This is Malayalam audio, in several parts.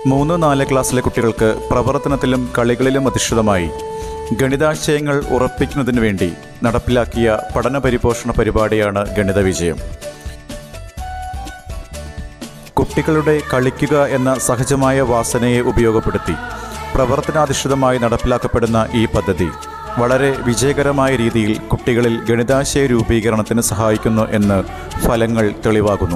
മൂന്ന് നാല് ക്ലാസ്സിലെ കുട്ടികൾക്ക് പ്രവർത്തനത്തിലും കളികളിലും അധിഷ്ഠിതമായി ഗണിതാശയങ്ങൾ ഉറപ്പിക്കുന്നതിന് വേണ്ടി നടപ്പിലാക്കിയ പഠന പരിപോഷണ പരിപാടിയാണ് ഗണിത വിജയം കുട്ടികളുടെ കളിക്കുക എന്ന സഹജമായ വാസനയെ ഉപയോഗപ്പെടുത്തി പ്രവർത്തനാധിഷ്ഠിതമായി നടപ്പിലാക്കപ്പെടുന്ന ഈ പദ്ധതി വളരെ വിജയകരമായ രീതിയിൽ കുട്ടികളിൽ ഗണിതാശയ രൂപീകരണത്തിന് സഹായിക്കുന്നു എന്ന് ഫലങ്ങൾ തെളിവാകുന്നു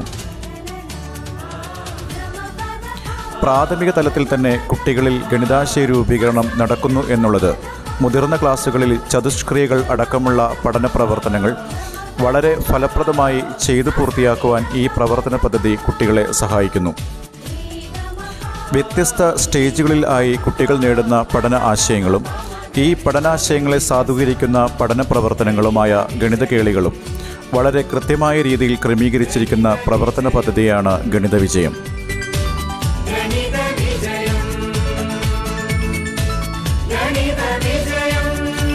പ്രാഥമിക തലത്തിൽ തന്നെ കുട്ടികളിൽ ഗണിതാശയ രൂപീകരണം നടക്കുന്നു എന്നുള്ളത് മുതിർന്ന ക്ലാസ്സുകളിൽ ചതുഷ്ക്രിയകൾ അടക്കമുള്ള പഠന പ്രവർത്തനങ്ങൾ വളരെ ഫലപ്രദമായി ചെയ്തു പൂർത്തിയാക്കുവാൻ ഈ പ്രവർത്തന പദ്ധതി കുട്ടികളെ സഹായിക്കുന്നു വ്യത്യസ്ത സ്റ്റേജുകളിൽ ആയി കുട്ടികൾ നേടുന്ന പഠന ആശയങ്ങളും ഈ പഠനാശയങ്ങളെ സാധൂകരിക്കുന്ന പഠന പ്രവർത്തനങ്ങളുമായ ഗണിത കേളികളും വളരെ കൃത്യമായ രീതിയിൽ ക്രമീകരിച്ചിരിക്കുന്ന പ്രവർത്തന പദ്ധതിയാണ് ഗണിത വിജയം ഗണിത വിജയം ഗണിത വിജയം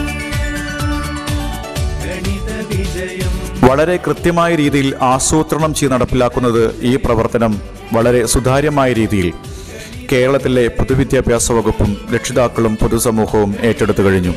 ഗണിത വിജയം വളരെ കൃത്യമായ രീതിയിൽ ആസൂത്രണം ചെയ്ത് നടപ്പിലാക്കുന്നത് ഈ പ്രവർത്തനം വളരെ സുതാര്യമായ രീതിയിൽ കേരളത്തിലെ പൊതുവിദ്യാഭ്യാസ വകുപ്പും രക്ഷിതാക്കളും പൊതുസമൂഹവും ഏറ്റെടുത്തു കഴിഞ്ഞു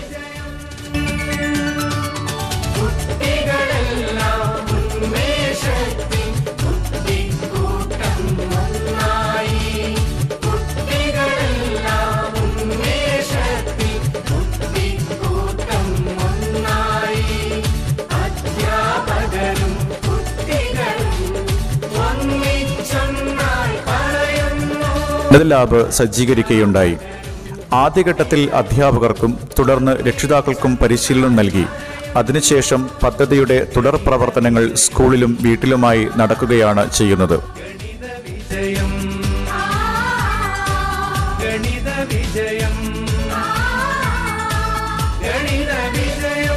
കുട്ടികളെല്ലാം ഉന്മേഷത്തിൽ കുട്ടിക്കൂട്ടം ഒന്നായി കുട്ടികളെല്ലാം ഉന്മേഷത്തിൽ കുട്ടിക്കൂട്ടം ഒന്നായി അധ്യാപകരും കുട്ടികളും ഒന്നിച്ചൊന്നായി പറയുന്നു ഗണിത ലാബ് സജ്ജീകരിക്കുകയുണ്ടായി ആദ്യഘട്ടത്തിൽ അധ്യാപകർക്കും തുടർന്ന് രക്ഷിതാക്കൾക്കും പരിശീലനം നൽകി അതിനുശേഷം പദ്ധതിയുടെ തുടർ പ്രവർത്തനങ്ങൾ സ്കൂളിലും വീട്ടിലുമായി നടക്കുകയാണ് ചെയ്യുന്നത് ഗണിത വിജയം ഗണിത വിജയം ഗണിത വിജയം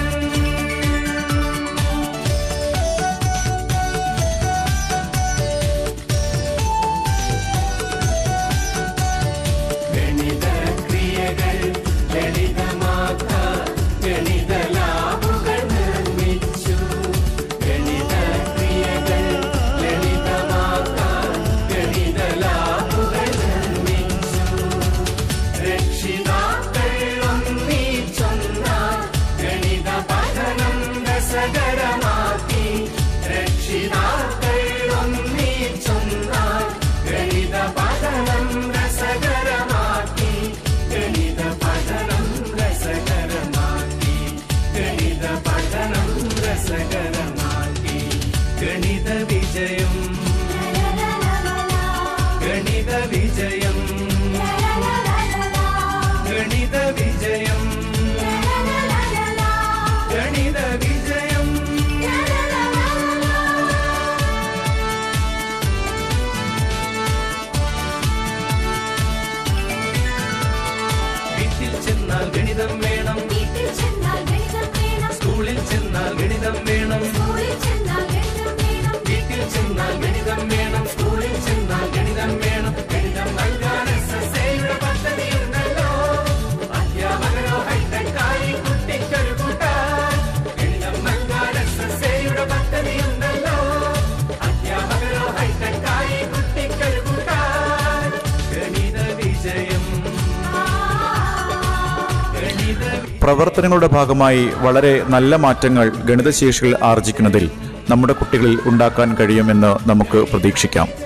ഗണിത ക്രിയകൾ ലളിതമാക്കാൻ ഗണിത ലാബുകൾ നിർമ്മിച്ചു ഗണിത ക്രിയകൾ ലളിതമാക്കാൻ ഗണിത ലാബുകൾ നിർമ്മിച്ചു രക്ഷിതാക്കൾ ഒന്നിച്ചൊന്നാൽ ഗണിത പഠനം രസകരമാക്കി രക്ഷിതാക്കൾ ഒന്നിച്ചൊന്നാൽ ഗണിത പഠനം രസകരമാക്കി ഗണിത പഠനം രസകരമാക്കി ഗണിത പഠനം രസകരമാക്കി ഗണിത വിജയം ഗണിത വിജയം ഗണിത വിജയം ഗണിത വിജയം വീട്ടിൽ ചെന്നാൽ ഗണിതം വേണം വീട്ടിൽ ചെന്നാൽ ഗണിതം വേണം സ്കൂളിൽ ചെന്നാൽ ഗണിതം വേണം സ്കൂളിൽ ചെന്നാൽ ഗണിതം വേണം വീട്ടിൽ ചെന്നാൽ ഗണിതം വേണം സ്കൂളിൽ ചെന്നാൽ ഗണിതം വേണം ഗണിതം നൽകാൻ എസ് എസ് എയുടെ പദ്ധതിയുണ്ടല്ലോ അധ്യാപകരോ ഹൈടെക്കായി കുട്ടിക്കൊരു കൂട്ടാൻ ഗണിതം നൽകാൻ എസ് എസ് എയുടെ പദ്ധതിയുണ്ടല്ലോ അധ്യാപകരോ ഹൈടെക്കായി കുട്ടിക്കൊരു കൂട്ടാൻ ഗണിത വിജയം ഗണിത വി- പ്രവർത്തനങ്ങളുടെ ഭാഗമായി വളരെ നല്ല മാറ്റങ്ങൾ ഗണിതശേഷികൾ ആർജിക്കുന്നതിൽ നമ്മുടെ കുട്ടികളിൽ ഉണ്ടാക്കാൻ കഴിയുമെന്ന് നമുക്ക് പ്രതീക്ഷിക്കാം